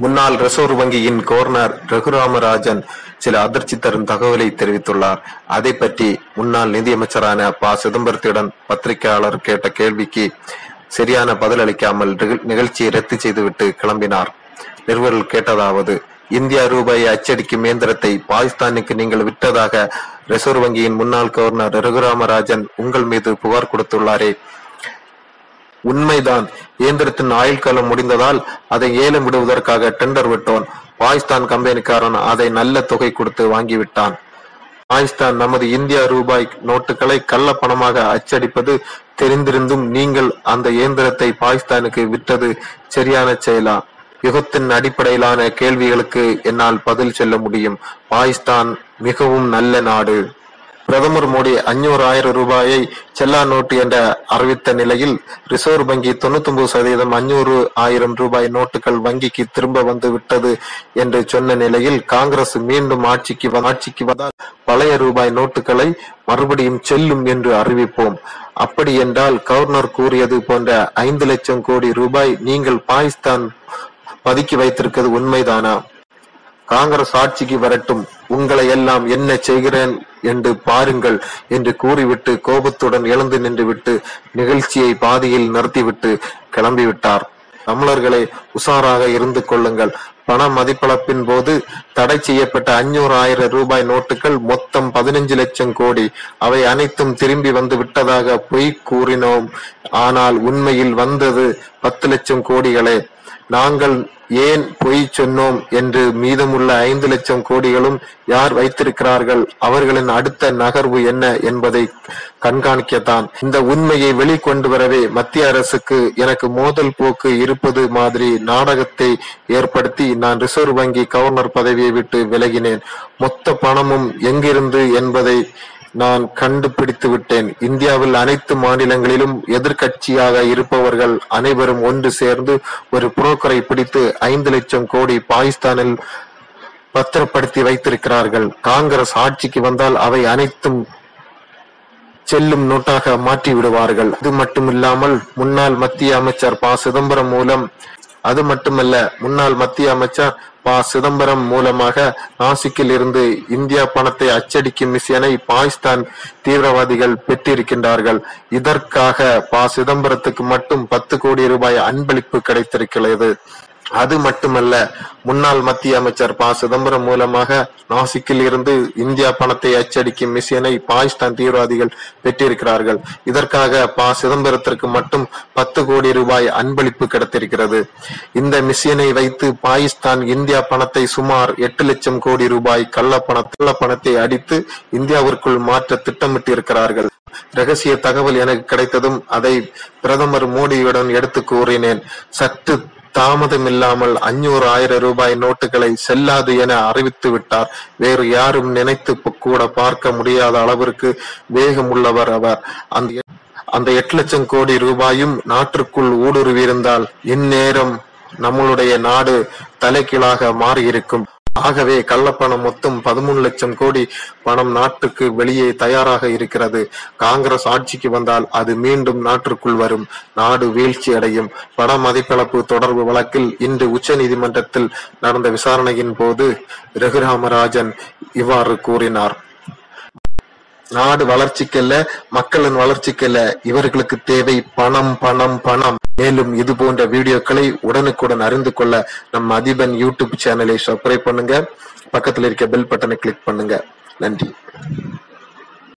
முன்னாள் ரிசர்வ் வங்கியின் கவர்னர் ரகுராமராஜன் சில அதிர்ச்சி தரும் தகவலை தெரிவித்துள்ளார் அதை பற்றி முன்னாள் நிதியமைச்சரான ப சிதம்பரத்திடம் பத்திரிகையாளர் கேட்ட கேள்விக்கு சரியான பதிலளிக்காமல் நிகழ்- நிகழ்ச்சியை ரத்து செய்துவிட்டு கிளம்பினார் நிருபர்கள் கேட்டதாவது இந்தியா ரூபாயை அச்சடிக்கும் இயந்திரத்தை பாகிஸ்தானுக்கு நீங்கள் விட்டதாக ரிசர்வ் வங்கியின் முன்னாள் கவர்னர் ரகுராமராஜன் உங்கள் மீது புகார் கொடுத்துள்ளாரே உண்மைதான் இயந்திரத்தின் ஆயுள் காலம் முடிந்ததால் அதை ஏலம் விடுவதற்காக டெண்டர் விட்டோம் பாகிஸ்தான் கம்பெனிக்காரன் அதை நல்ல தொகை கொடுத்து வாங்கிவிட்டான் பாகிஸ்தான் நமது இந்தியா ரூபாய் நோட்டுகளை கள்ள பணமாக அச்சடிப்பது தெரிந்திருந்தும் நீங்கள் அந்த இயந்திரத்தை பாகிஸ்தானுக்கு விட்டது சரியான செயலா யுகத்தின் அடிப்படையிலான கேள்விகளுக்கு என்னால் பதில் சொல்ல முடியும் பாகிஸ்தான் மிகவும் நல்ல நாடு பிரதமர் மோடி அஞ்சூறு ஆயிரம் ரூபாயை செல்லா நோட்டு என்ற அறிவித்த நிலையில் ரிசர்வ் வங்கி தொண்ணூத்தி ஒன்பது சதவீதம் அஞ்சூறு ஆயிரம் ரூபாய் நோட்டுகள் வங்கிக்கு திரும்ப வந்து விட்டது என்று சொன்ன நிலையில் காங்கிரஸ் மீண்டும் ஆட்சிக்கு வ- ஆட்சிக்கு வந்தால் பழைய ரூபாய் நோட்டுகளை மறுபடியும் செல்லும் என்று அறிவிப்போம் அப்படி என்றால் கவர்னர் கூறியது போன்ற ஐந்து லட்சம் கோடி ரூபாய் நீங்கள் பாகிஸ்தான் பதுக்கி வைத்திருக்கிறது உண்மைதானா காங்கிரஸ் ஆட்சிக்கு வரட்டும் உங்களை எல்லாம் என்ன செய்கிறேன் என்று பாருங்கள் என்று கூறிவிட்டு கோபத்துடன் எழுந்து நின்றுவிட்டு நிகழ்ச்சியை பாதியில் நிறுத்திவிட்டு கிளம்பிவிட்டார் தமிழர்களே உஷாராக இருந்து கொள்ளுங்கள் பண மதிப்பிழப்பின் போது தடை செய்யப்பட்ட அஞ்சூறு ஆயிரம் ரூபாய் நோட்டுகள் மொத்தம் பதினஞ்சு லட்சம் கோடி அவை அனைத்தும் திரும்பி வந்து விட்டதாக பொய் கூறினோம் ஆனால் உண்மையில் வந்தது பத்து லட்சம் கோடிகளே நாங்கள் ஏன் பொய் சொன்னோம் என்று மீதமுள்ள ஐந்து லட்சம் கோடிகளும் யார் வைத்திருக்கிறார்கள் அவர்களின் அடுத்த நகர்வு என்ன என்பதை கண்காணிக்கத்தான் இந்த உண்மையை வெளிக்கொண்டு வரவே மத்திய அரசுக்கு எனக்கு மோதல் போக்கு இருப்பது மாதிரி நாடகத்தை ஏற்படுத்தி நான் ரிசர்வ் வங்கி கவர்னர் பதவியை விட்டு விலகினேன் மொத்த பணமும் எங்கிருந்து என்பதை நான் கண்டுபிடித்து விட்டேன் இந்தியாவில் அனைத்து மாநிலங்களிலும் எதிர்க்கட்சியாக இருப்பவர்கள் அனைவரும் ஒன்று சேர்ந்து ஒரு புரோக்கரை பிடித்து ஐந்து லட்சம் கோடி பாகிஸ்தானில் பத்திரப்படுத்தி வைத்திருக்கிறார்கள் காங்கிரஸ் ஆட்சிக்கு வந்தால் அவை அனைத்தும் செல்லும் நோட்டாக மாற்றி விடுவார்கள் அது மட்டுமில்லாமல் முன்னாள் மத்திய அமைச்சர் ப சிதம்பரம் மூலம் அது மட்டுமல்ல முன்னாள் மத்திய அமைச்சர் ப சிதம்பரம் மூலமாக நாசிக்கில் இருந்து இந்தியா பணத்தை அச்சடிக்கும் மிஷினை பாகிஸ்தான் தீவிரவாதிகள் பெற்றிருக்கின்றார்கள் இதற்காக ப சிதம்பரத்துக்கு மட்டும் பத்து கோடி ரூபாய் அன்பளிப்பு கிடைத்திருக்கிறது அது மட்டுமல்ல முன்னாள் மத்திய அமைச்சர் ப சிதம்பரம் மூலமாக நாசிக்கில் இருந்து இந்தியா பணத்தை அச்சடிக்கும் மிஷினை பாகிஸ்தான் தீவிரவாதிகள் பெற்றிருக்கிறார்கள் இதற்காக ப சிதம்பரத்திற்கு மட்டும் பத்து கோடி ரூபாய் அன்பளிப்பு கிடைத்திருக்கிறது இந்த மிஷினை வைத்து பாகிஸ்தான் இந்தியா பணத்தை சுமார் எட்டு லட்சம் கோடி ரூபாய் கள்ள பண கள்ள பணத்தை அடித்து இந்தியாவிற்குள் மாற்ற திட்டமிட்டு இருக்கிறார்கள் ரகசிய தகவல் எனக்கு கிடைத்ததும் அதை பிரதமர் மோடியுடன் எடுத்து கூறினேன் சற்று தாமதமில்லாமல் அஞ்சூறு ஆயிரம் ரூபாய் நோட்டுகளை செல்லாது என அறிவித்து விட்டார் வேறு யாரும் நினைத்து ப- கூட பார்க்க முடியாத அளவிற்கு வேகம் உள்ளவர் அவர் அந்த எ- அந்த எட்டு லட்சம் கோடி ரூபாயும் நாட்டிற்குள் ஊடுருவியிருந்தால் இந்நேரம் நம்மளுடைய நாடு தலைகீழாக மாறியிருக்கும் ஆகவே கள்ளப்பணம் மொத்தம் பதிமூணு லட்சம் கோடி பணம் நாட்டுக்கு வெளியே தயாராக இருக்கிறது காங்கிரஸ் ஆட்சிக்கு வந்தால் அது மீண்டும் நாட்டிற்குள் வரும் நாடு வீழ்ச்சி அடையும் பண மதிப்பிழப்பு தொடர்பு வழக்கில் இன்று உச்ச நீதிமன்றத்தில் நடந்த விசாரணையின் போது ரகுராமராஜன் இவ்வாறு கூறினார் நாடு வளர்ச்சிக்கல்ல மக்களின் வளர்ச்சிக்கல்ல இவர்களுக்கு தேவை பணம் பணம் பணம் மேலும் இது போன்ற வீடியோக்களை உடனுக்குடன் அறிந்து கொள்ள நம்ம அதிபன் யூடியூப் சேனலை சப்ஸ்கிரைப் பண்ணுங்க பக்கத்தில் இருக்க பெல் பட்டனை கிளிக் பண்ணுங்க நன்றி